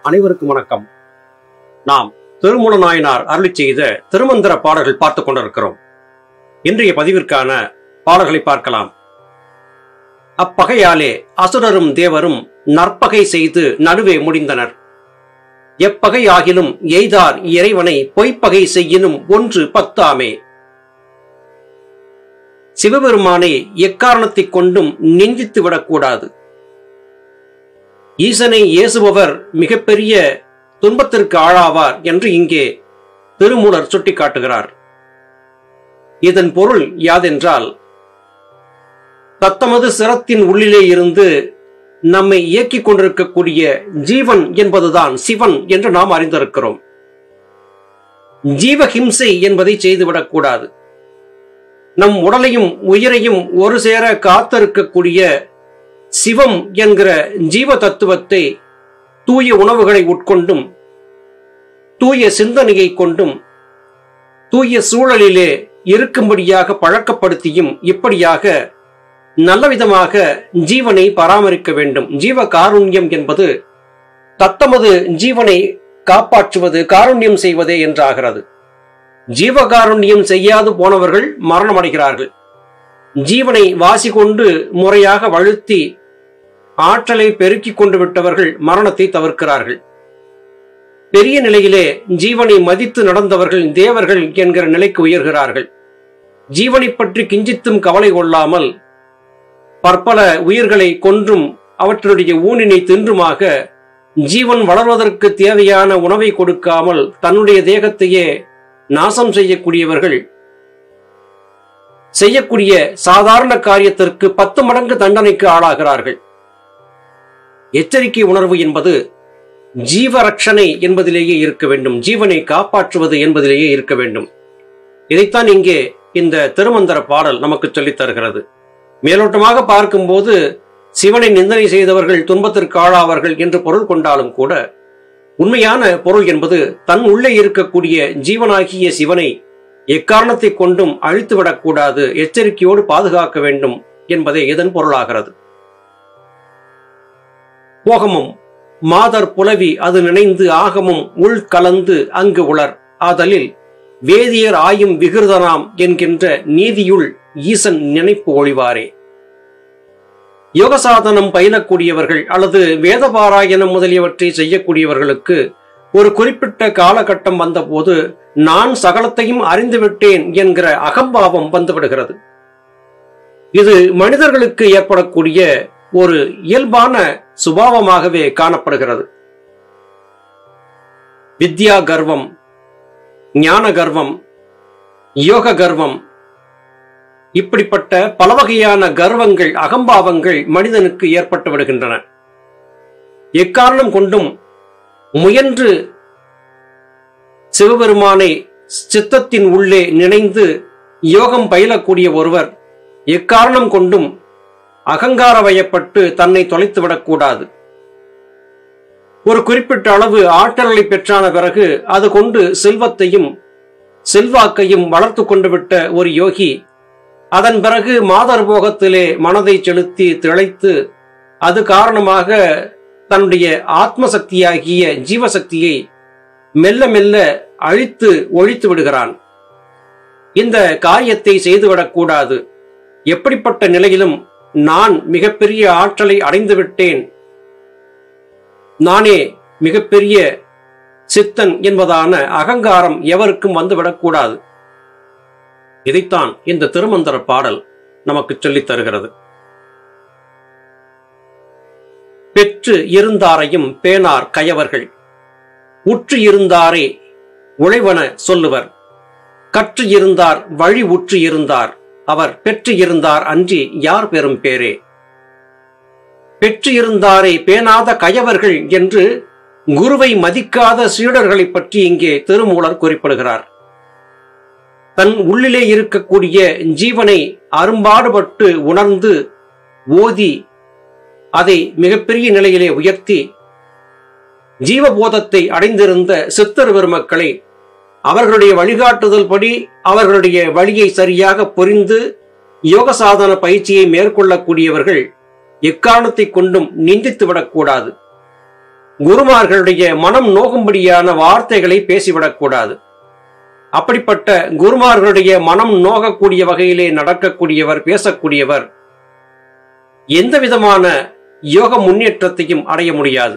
அனைவருக்கும் வணக்கம் நாம் திருமூல நாயனார் அருளி செய்த திருமந்திர பாடல்கள் பார்த்துக் கொண்டிருக்கிறோம் இன்றைய பதிவிற்கான பாடல்களை பார்க்கலாம் அப்பகையாலே அசுரரும் தேவரும் நற்பகை செய்து நடுவே முடிந்தனர் எப்பகை ஆகிலும் எய்தார் இறைவனை பொய்ப்பகை செய்யினும் ஒன்று பத்தாமே சிவபெருமானை எக்காரணத்தைக் கொண்டும் நிந்தித்து விடக்கூடாது ஈசனை ஏசுபவர் மிகப்பெரிய துன்பத்திற்கு ஆளாவார் என்று இங்கே திருமூலர் சுட்டிக்காட்டுகிறார் இதன் பொருள் யாதென்றால் தத்தமது சிரத்தின் உள்ளிலே இருந்து நம்மை இயக்கிக் கொண்டிருக்கக்கூடிய ஜீவன் என்பதுதான் சிவன் என்று நாம் அறிந்திருக்கிறோம் ஜீவஹிம்சை என்பதை செய்துவிடக்கூடாது நம் உடலையும் உயிரையும் ஒரு சேர காத்திருக்கக்கூடிய சிவம் என்கிற ஜீவ தத்துவத்தை தூய உணவுகளை உட்கொண்டும் தூய சிந்தனையை கொண்டும் தூய சூழலிலே இருக்கும்படியாக பழக்கப்படுத்தியும் இப்படியாக நல்லவிதமாக ஜீவனை பராமரிக்க வேண்டும் ஜீவ காருண்யம் என்பது தத்தமது ஜீவனை காப்பாற்றுவது காருண்யம் செய்வதே என்றாகிறது ஜீவகாருண்யம் செய்யாது போனவர்கள் மரணமடைகிறார்கள் ஜீவனை வாசி கொண்டு முறையாக வழுத்தி ஆற்றலை பெருக்கிக் கொண்டு விட்டவர்கள் மரணத்தை தவிர்க்கிறார்கள் பெரிய நிலையிலே ஜீவனை மதித்து நடந்தவர்கள் தேவர்கள் என்கிற நிலைக்கு உயர்கிறார்கள் ஜீவனை பற்றி கிஞ்சித்தும் கவலை கொள்ளாமல் பற்பல உயிர்களை கொன்றும் அவற்றுடைய ஊனினை தின்றுமாக ஜீவன் வளர்வதற்கு தேவையான உணவை கொடுக்காமல் தன்னுடைய தேகத்தையே நாசம் செய்யக்கூடியவர்கள் செய்யக்கூடிய சாதாரண காரியத்திற்கு பத்து மடங்கு தண்டனைக்கு ஆளாகிறார்கள் எச்சரிக்கை உணர்வு என்பது ஜீவரட்சணை என்பதிலேயே இருக்க வேண்டும் ஜீவனை காப்பாற்றுவது என்பதிலேயே இருக்க வேண்டும் இதைத்தான் இங்கே இந்த திருமந்திர பாடல் நமக்கு சொல்லித் தருகிறது மேலோட்டமாக பார்க்கும்போது சிவனை நிந்தனை செய்தவர்கள் துன்பத்திற்கு ஆளாவார்கள் என்று பொருள் கொண்டாலும் கூட உண்மையான பொருள் என்பது தன் உள்ளே இருக்கக்கூடிய ஜீவனாகிய சிவனை எக்காரணத்தை கொண்டும் அழித்துவிடக்கூடாது எச்சரிக்கையோடு பாதுகாக்க வேண்டும் என்பதே இதன் பொருளாகிறது போகமும் மாதர் புலவி அது நினைந்து ஆகமும் உள் கலந்து அங்கு உளர் ஆதலில் வேதியர் ஆயும் விகிருதனாம் என்கின்ற நீதியுள் ஈசன் நினைப்பு ஒழிவாரே யோகசாதனம் பயிலக்கூடியவர்கள் அல்லது வேத பாராயணம் முதலியவற்றை செய்யக்கூடியவர்களுக்கு ஒரு குறிப்பிட்ட காலகட்டம் வந்தபோது நான் சகலத்தையும் அறிந்துவிட்டேன் என்கிற அகம்பாவம் வந்துவிடுகிறது இது மனிதர்களுக்கு ஏற்படக்கூடிய ஒரு இயல்பான சுபாவமாகவே காணப்படுகிறது வித்யா கர்வம் ஞான கர்வம் யோக கர்வம் இப்படிப்பட்ட பல வகையான கர்வங்கள் அகம்பாவங்கள் மனிதனுக்கு ஏற்பட்டு விடுகின்றன எக்காரணம் கொண்டும் முயன்று சிவபெருமானை சித்தத்தின் உள்ளே நினைந்து யோகம் பயிலக்கூடிய ஒருவர் எக்காரணம் கொண்டும் அகங்கார வயப்பட்டு தன்னை தொலைத்துவிடக்கூடாது ஒரு குறிப்பிட்ட அளவு ஆற்றலை பெற்றான பிறகு அது கொண்டு செல்வத்தையும் செல்வாக்கையும் வளர்த்து கொண்டு விட்ட ஒரு யோகி அதன் பிறகு மாதர் போகத்திலே மனதை செலுத்தி திளைத்து அது காரணமாக தன்னுடைய ஆத்ம சக்தியாகிய ஜீவசக்தியை மெல்ல மெல்ல அழித்து ஒழித்து விடுகிறான் இந்த காரியத்தை செய்துவிடக்கூடாது எப்படிப்பட்ட நிலையிலும் நான் மிகப்பெரிய ஆற்றலை அடைந்து விட்டேன் நானே மிகப்பெரிய சித்தன் என்பதான அகங்காரம் எவருக்கும் வந்துவிடக்கூடாது இதைத்தான் இந்த திருமந்திர பாடல் நமக்கு சொல்லித் தருகிறது பெற்று இருந்தாரையும் பேனார் கயவர்கள் உற்று இருந்தாரே உழைவன சொல்லுவர் கற்று இருந்தார் வழி உற்று இருந்தார் அவர் பெற்று இருந்தார் அன்றி யார் பெறும் பேரே பெற்று இருந்தாரே பேணாத கயவர்கள் என்று குருவை மதிக்காத சீடர்களை பற்றி இங்கே திருமூலர் குறிப்பிடுகிறார் தன் உள்ளிலே இருக்கக்கூடிய ஜீவனை அரும்பாடுபட்டு உணர்ந்து ஓதி அதை மிகப்பெரிய நிலையிலே உயர்த்தி ஜீவபோதத்தை அடைந்திருந்த சித்தர் பெருமக்களை அவர்களுடைய வழிகாட்டுதல் படி அவர்களுடைய வழியை சரியாக புரிந்து யோக சாதன பயிற்சியை மேற்கொள்ளக்கூடியவர்கள் எக்காரணத்தை கொண்டும் நிந்தித்து விடக்கூடாது குருமார்களுடைய மனம் நோகும்படியான வார்த்தைகளை பேசிவிடக்கூடாது அப்படிப்பட்ட குருமார்களுடைய மனம் நோகக்கூடிய வகையிலே நடக்கக்கூடியவர் பேசக்கூடியவர் எந்த விதமான யோக முன்னேற்றத்தையும் அடைய முடியாது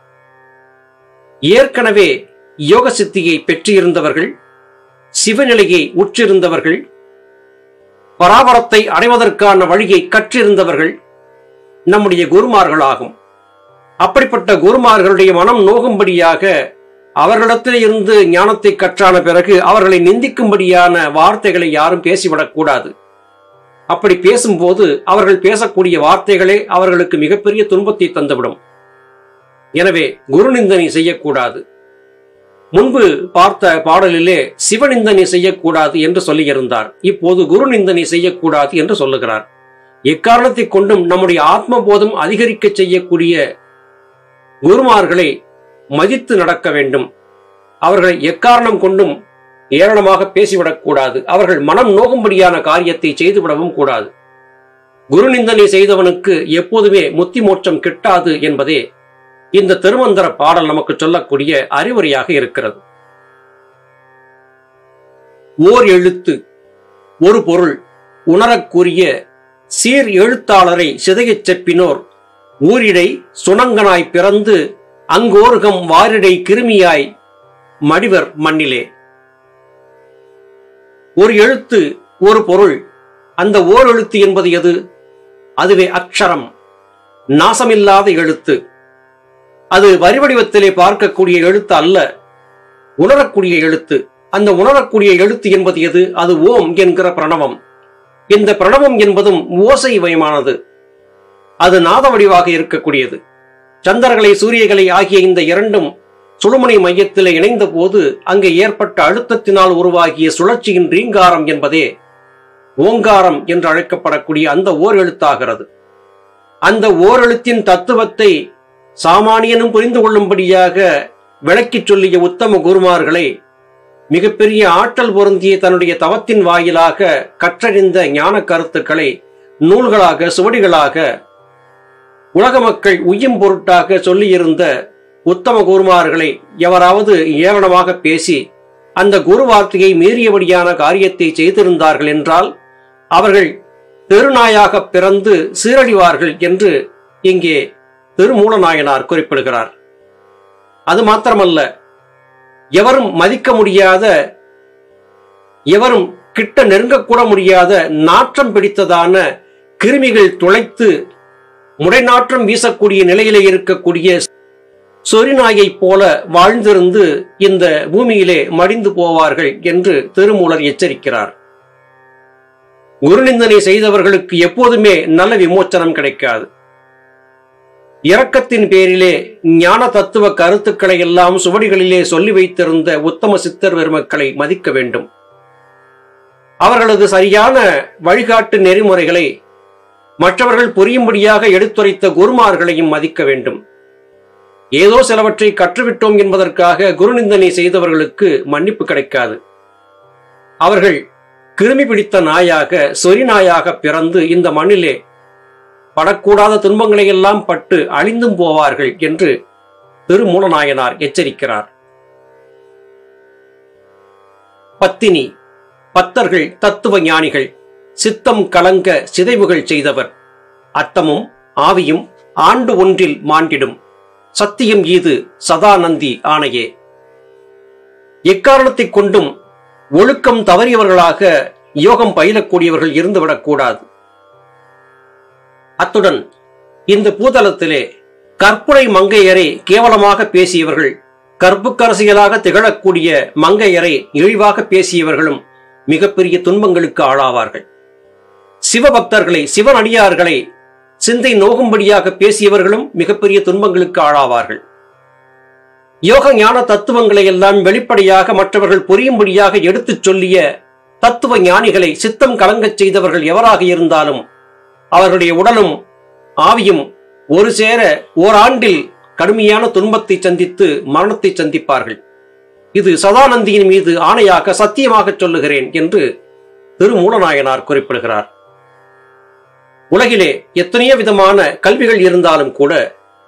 ஏற்கனவே யோக சித்தியை பெற்றிருந்தவர்கள் சிவநிலையை உற்றிருந்தவர்கள் பராபரத்தை அடைவதற்கான வழியை கற்றிருந்தவர்கள் நம்முடைய குருமார்களாகும் அப்படிப்பட்ட குருமார்களுடைய மனம் நோகும்படியாக அவர்களிடத்தில் இருந்து ஞானத்தை கற்றான பிறகு அவர்களை நிந்திக்கும்படியான வார்த்தைகளை யாரும் பேசிவிடக்கூடாது அப்படி பேசும்போது அவர்கள் பேசக்கூடிய வார்த்தைகளே அவர்களுக்கு மிகப்பெரிய துன்பத்தை தந்துவிடும் எனவே குருநிந்தனை செய்யக்கூடாது முன்பு பார்த்த பாடலிலே சிவநிந்தனை செய்யக்கூடாது என்று சொல்லியிருந்தார் இப்போது குருநிந்தனை செய்யக்கூடாது என்று சொல்லுகிறார் எக்காரணத்தை கொண்டும் நம்முடைய ஆத்மபோதம் அதிகரிக்க செய்யக்கூடிய குருமார்களை மதித்து நடக்க வேண்டும் அவர்களை எக்காரணம் கொண்டும் ஏளனமாக பேசிவிடக்கூடாது அவர்கள் மனம் நோகும்படியான காரியத்தை செய்துவிடவும் கூடாது குரு நிந்தனை செய்தவனுக்கு எப்போதுமே முத்தி மோட்சம் கிட்டாது என்பதே இந்த திருமந்திர பாடல் நமக்கு சொல்லக்கூடிய அறிவுரையாக இருக்கிறது ஓர் எழுத்து ஒரு பொருள் உணரக்கூடிய சீர் எழுத்தாளரை சிதையச் செப்பினோர் ஊரிடை சுணங்கனாய் பிறந்து அங்கோர்கம் வாரிடை கிருமியாய் மடிவர் மண்ணிலே ஒரு எழுத்து ஒரு பொருள் அந்த ஓர் எழுத்து என்பது எது அதுவே அக்ஷரம் நாசமில்லாத எழுத்து அது வரி வடிவத்திலே பார்க்கக்கூடிய எழுத்து அல்ல உணரக்கூடிய எழுத்து அந்த உணரக்கூடிய எழுத்து என்பது எது அது ஓம் என்கிற பிரணவம் இந்த பிரணவம் என்பதும் ஓசை வயமானது அது நாத வடிவாக இருக்கக்கூடியது சந்திரகளை சூரியகளை ஆகிய இந்த இரண்டும் சுழுமணி மையத்தில் இணைந்த போது அங்கே ஏற்பட்ட அழுத்தத்தினால் உருவாகிய சுழற்சியின் ரீங்காரம் என்பதே ஓங்காரம் என்று அழைக்கப்படக்கூடிய அந்த ஓர் எழுத்தாகிறது அந்த ஓர் எழுத்தின் தத்துவத்தை சாமானியனும் புரிந்து கொள்ளும்படியாக விளக்கிச் சொல்லிய உத்தம குருமார்களை மிகப்பெரிய ஆற்றல் பொருந்திய தன்னுடைய தவத்தின் வாயிலாக கற்றறிந்த ஞான கருத்துக்களை நூல்களாக சுவடிகளாக உலக மக்கள் உய்யும் பொருட்டாக சொல்லியிருந்த உத்தம குருமார்களை எவராவது ஏளனமாக பேசி அந்த குரு வார்த்தையை மீறியபடியான காரியத்தை செய்திருந்தார்கள் என்றால் அவர்கள் பெருநாயாக பிறந்து சீரழிவார்கள் என்று இங்கே திருமூலநாயனார் குறிப்பிடுகிறார் அது மாத்திரமல்ல எவரும் மதிக்க முடியாத எவரும் கிட்ட நெருங்கக்கூட முடியாத நாற்றம் பிடித்ததான கிருமிகள் துளைத்து முடைநாற்றம் வீசக்கூடிய நிலையிலே இருக்கக்கூடிய சொரிநாயைப் போல வாழ்ந்திருந்து இந்த பூமியிலே மடிந்து போவார்கள் என்று திருமூலர் எச்சரிக்கிறார் குருநிந்தனை செய்தவர்களுக்கு எப்போதுமே நல்ல விமோச்சனம் கிடைக்காது இரக்கத்தின் பேரிலே ஞான தத்துவ கருத்துக்களை எல்லாம் சுவடிகளிலே சொல்லி வைத்திருந்த உத்தம சித்தர் பெருமக்களை மதிக்க வேண்டும் அவர்களது சரியான வழிகாட்டு நெறிமுறைகளை மற்றவர்கள் புரியும்படியாக எடுத்துரைத்த குருமார்களையும் மதிக்க வேண்டும் ஏதோ சிலவற்றை கற்றுவிட்டோம் என்பதற்காக குருநிந்தனை செய்தவர்களுக்கு மன்னிப்பு கிடைக்காது அவர்கள் கிருமி பிடித்த நாயாக சொறி நாயாக பிறந்து இந்த மண்ணிலே படக்கூடாத துன்பங்களை எல்லாம் பட்டு அழிந்தும் போவார்கள் என்று திருமூலநாயனார் எச்சரிக்கிறார் பத்தினி பத்தர்கள் தத்துவ ஞானிகள் சித்தம் கலங்க சிதைவுகள் செய்தவர் அத்தமும் ஆவியும் ஆண்டு ஒன்றில் மாண்டிடும் சத்தியம் ஈது சதானந்தி ஆணையே எக்காரணத்தைக் கொண்டும் ஒழுக்கம் தவறியவர்களாக யோகம் பயிலக்கூடியவர்கள் இருந்துவிடக்கூடாது அத்துடன் இந்த பூதலத்திலே கற்புரை மங்கையரை கேவலமாக பேசியவர்கள் கற்புக்கரசியலாக திகழக்கூடிய மங்கையரை இழிவாக பேசியவர்களும் மிகப்பெரிய துன்பங்களுக்கு ஆளாவார்கள் சிவபக்தர்களை சிவனடியார்களை சிந்தை நோகும்படியாக பேசியவர்களும் மிகப்பெரிய துன்பங்களுக்கு ஆளாவார்கள் யோக ஞான தத்துவங்களை எல்லாம் வெளிப்படையாக மற்றவர்கள் புரியும்படியாக எடுத்துச் சொல்லிய தத்துவ ஞானிகளை சித்தம் கலங்கச் செய்தவர்கள் எவராக இருந்தாலும் அவர்களுடைய உடலும் ஆவியும் ஒரு சேர ஓராண்டில் கடுமையான துன்பத்தை சந்தித்து மரணத்தை சந்திப்பார்கள் இது சதானந்தியின் மீது ஆணையாக சத்தியமாக சொல்லுகிறேன் என்று திருமூலநாயனார் குறிப்பிடுகிறார் உலகிலே எத்தனையோ விதமான கல்விகள் இருந்தாலும் கூட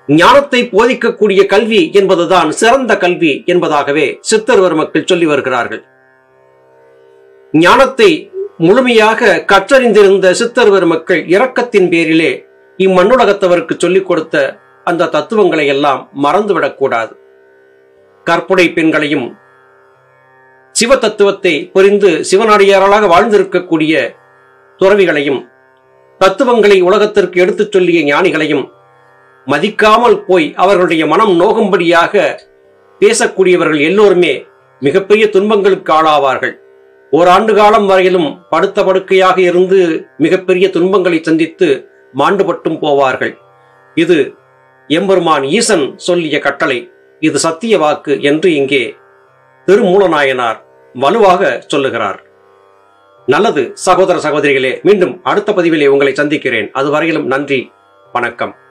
ஞானத்தை போதிக்கக்கூடிய கல்வி என்பதுதான் சிறந்த கல்வி என்பதாகவே சித்தர்வர் மக்கள் சொல்லி வருகிறார்கள் ஞானத்தை முழுமையாக கற்றறிந்திருந்த சித்தர்வர் மக்கள் இரக்கத்தின் பேரிலே இம்மண்ணுலகத்தவருக்கு சொல்லிக் கொடுத்த அந்த தத்துவங்களை எல்லாம் மறந்துவிடக்கூடாது கற்புடை பெண்களையும் சிவ தத்துவத்தை புரிந்து சிவனடியார்களாக வாழ்ந்திருக்கக்கூடிய துறவிகளையும் தத்துவங்களை உலகத்திற்கு எடுத்துச் சொல்லிய ஞானிகளையும் மதிக்காமல் போய் அவர்களுடைய மனம் நோகும்படியாக பேசக்கூடியவர்கள் எல்லோருமே மிகப்பெரிய துன்பங்களுக்கு ஆளாவார்கள் ஓராண்டு காலம் வரையிலும் படுத்த படுக்கையாக இருந்து மிகப்பெரிய துன்பங்களை சந்தித்து மாண்டுபட்டும் போவார்கள் இது எம்பெருமான் ஈசன் சொல்லிய கட்டளை இது சத்திய வாக்கு என்று இங்கே திருமூலநாயனார் வலுவாக சொல்லுகிறார் நல்லது சகோதர சகோதரிகளே மீண்டும் அடுத்த பதிவிலே உங்களை சந்திக்கிறேன் அதுவரையிலும் நன்றி வணக்கம்